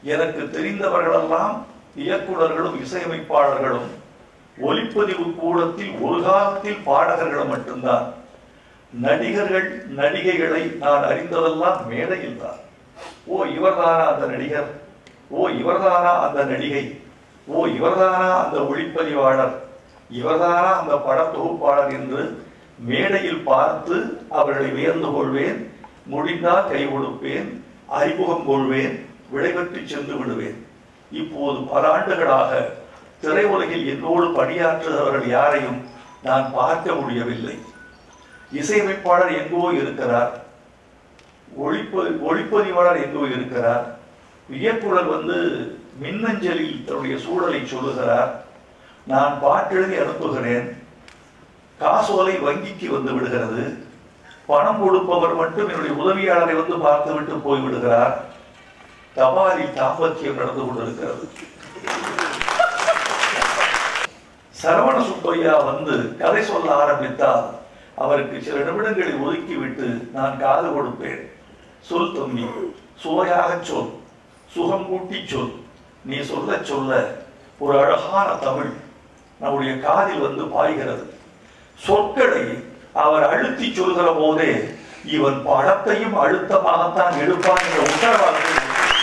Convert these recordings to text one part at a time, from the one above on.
எனக்கு தெரிந்தவர்களெல்லாம் இயக்குனர்களும் இசையமைப்பாளர்களும் ஒலிப்பதிவு கூடத்தில் ஒரு காலத்தில் பாடகர்களும் மட்டும்தான் நடிகர்கள் நடிகைகளை நான் அறிந்ததெல்லாம் மேடையில் தான் ஓ இவர்தானா அந்த நடிகர் ஓ இவர்தானா அந்த நடிகை ஓ இவர்தானா அந்த ஒளிப்பதிவாளர் இவர்தானா அந்த படத்தொகுப்பாளர் என்று மேடையில் பார்த்து அவர்களை வியந்து கொள்வேன் முடிந்தால் கை கொடுப்பேன் அறிமுகம் கொள்வேன் விடைபெற்று சென்று விடுவேன் இப்போது பல ஆண்டுகளாக திரையுலகில் என்னோடு பணியாற்றுகிறவர்கள் யாரையும் நான் பார்க்க முடியவில்லை இசையமைப்பாளர் எங்கோ இருக்கிறார் ஒளிப்ப ஒளிப்பதிவாளர் எங்கோ இருக்கிறார் இயக்குனர் வந்து மின்னஞ்சலில் தன்னுடைய சூழலை சொல்லுகிறார் நான் பாட்டெழுதி அனுப்புகிறேன் காசோலை வங்கிக்கு வந்து விடுகிறது பணம் கொடுப்பவர் மட்டும் என்னுடைய உதவியாளரை வந்து பார்த்துவிட்டு போய்விடுகிறார் தபாலில் தாம்பத்தியம் நடந்து கொண்டிருக்கிறது சரவண சுப்பையா வந்து கதை சொல்ல ஆரம்பித்தால் அவருக்கு சில நிமிடங்களை ஒதுக்கிவிட்டு நான் காது கொடுப்பேன் சொல் தம்பி சுவையாக சொல் சுகம் கூட்டி சொல் நீ சொல்ல சொல்ல ஒரு அழகான தமிழ் நம்முடைய காதில் வந்து பாய்கிறது சொற்களை அவர் அழுத்தி சொல்கிற போதே இவன் படத்தையும் அழுத்தமாகத்தான் எடுப்பான் என்ற உத்தரவாதத்தை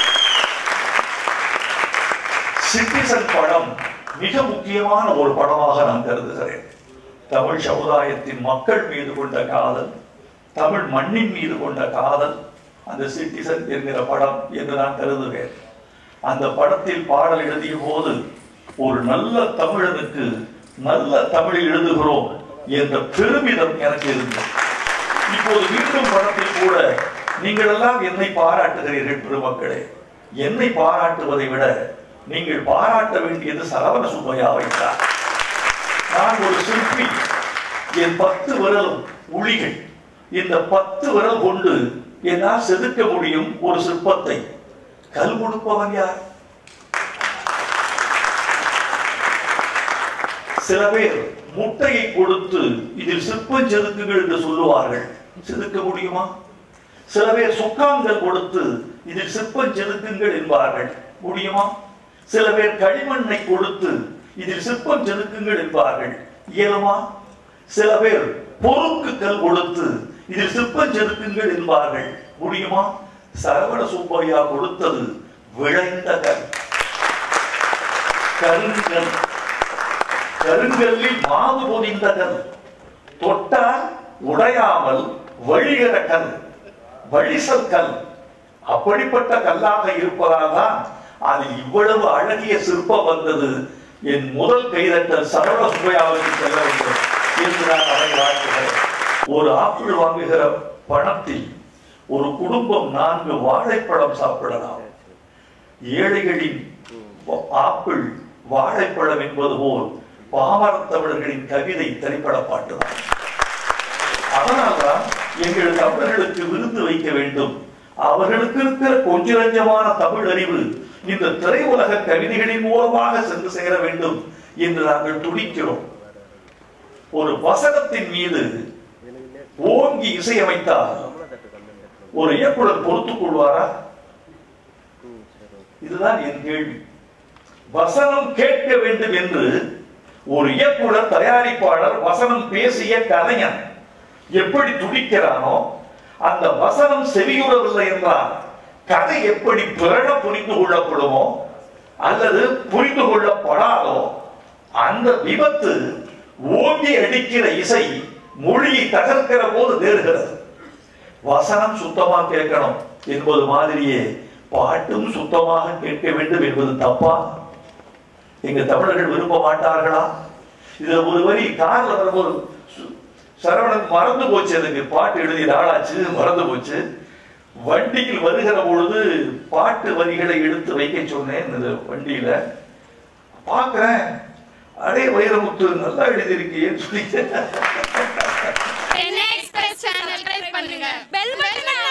சிட்டிசன் படம் மிக முக்கியமான ஒரு படமாக நான் கருதுகிறேன் தமிழ் சமுதாயத்தின் மக்கள் மீது கொண்ட காதல் தமிழ் மண்ணின் மீது கொண்ட காதல் அந்த சிட்டிசன் என்கிற படம் என்று நான் கருதுவேன் அந்த படத்தில் பாடல் எழுதிய போது ஒரு நல்ல தமிழனுக்கு நல்ல தமிழில் எழுதுகிறோம் என்ற பெருமிதம் எனக்கு இருந்தது இப்போது மீண்டும் படத்தில் கூட நீங்கள் எல்லாம் என்னை பாராட்டுகிறீர்கள் பெருமக்களே என்னை பாராட்டுவதை விட நீங்கள் பாராட்ட வேண்டியது சரவண சுப்பையாவை தான் நான் ஒரு சிற்பி என் பத்து விரலும் உளிகள் இந்த பத்து விரல் கொண்டு என்னால் செதுக்க முடியும் ஒரு சிற்பத்தை கல் கொடுப்பவன் யார் சில பேர் முட்டையை கொடுத்து இதில் சிற்பம் செதுக்குங்கள் என்று சொல்லுவார்கள் செதுக்க முடியுமா சில பேர் சொக்காங்கள் கொடுத்து இதில் சிற்பம் செதுக்குங்கள் என்பார்கள் முடியுமா சில பேர் களிமண்ணை கொடுத்து இதில் சிற்பம் செதுக்குங்கள் என்பார்கள் இயலுமா சில பேர் பொறுக்கு கல் கொடுத்து இதில் சிற்பம் செதுக்குங்கள் என்பார்கள் முடியுமா சரவண சுப்பையா கொடுத்தது விளைந்த கல் கருங்கல் கருங்கல்லில் மாவு பொதிந்த கல் தொட்டால் உடையாமல் வழிகிற கல் வழிசல் கல் அப்படிப்பட்ட கல்லாக இருப்பதால் தான் அது இவ்வளவு அழகிய சிற்பம் வந்தது என் முதல் கைதட்டல் சரவண சுப்பையாவுக்கு செல்ல வேண்டும் என்று நான் அதை வாழ்த்துகிறேன் ஒரு ஆப்பிள் வாங்குகிற பணத்தில் ஒரு குடும்பம் நான்கு வாழைப்பழம் சாப்பிடலாம் ஏழைகளின் ஆப்பிள் வாழைப்பழம் என்பது போல் பாமரத் தமிழர்களின் கவிதை திரைப்பட பாட்டுதான் அதனால்தான் எங்கள் தமிழர்களுக்கு விருந்து வைக்க வேண்டும் அவர்களுக்கு இருக்கிற கொஞ்ச நஞ்சமான தமிழ் அறிவு இந்த திரையுலக கவிதைகளின் மூலமாக சென்று சேர வேண்டும் என்று நாங்கள் துடிக்கிறோம் ஒரு வசனத்தின் மீது ஓங்கி இசையமைத்தால் ஒரு இயக்குனர் பொறுத்துக் கொள்வாரா இதுதான் என் கேள்வி வசனம் கேட்க வேண்டும் என்று ஒரு இயக்குனர் தயாரிப்பாளர் வசனம் பேசிய கலைஞன் எப்படி துடிக்கிறானோ அந்த வசனம் செவியுறவில்லை என்றால் கதை எப்படி பிறன புரிந்து கொள்ளப்படுமோ அல்லது புரிந்து கொள்ளப்படாதோ அந்த விபத்து ஓங்கி அடிக்கிற இசை மொழியை தகர்க்கிற போது நேர்கிறது வசனம் சுத்தமா கேட்கணும் என்பது மாதிரியே பாட்டும் சுத்தமாக கேட்க வேண்டும் என்பது தப்பா எங்க தமிழர்கள் விரும்ப மாட்டார்களா இதுல ஒரு வரி கார்ல வரும்போது சு- சரவணன் மறந்து போச்சு எனக்கு பாட்டு எழுதிய நாளாச்சு மறந்து போச்சு வண்டியில் வருகிற பொழுது பாட்டு வரிகளை எடுத்து வைக்க சொன்னேன் இந்த வண்டியில பார்க்கிறேன் அடே வைரமுத்து நல்லா எழுதியிருக்கேன்னு சொல்லி சென்னை எக்ஸ்பிரஸ் சேனல் டைப் பண்ணுங்க பெல் பட்டனை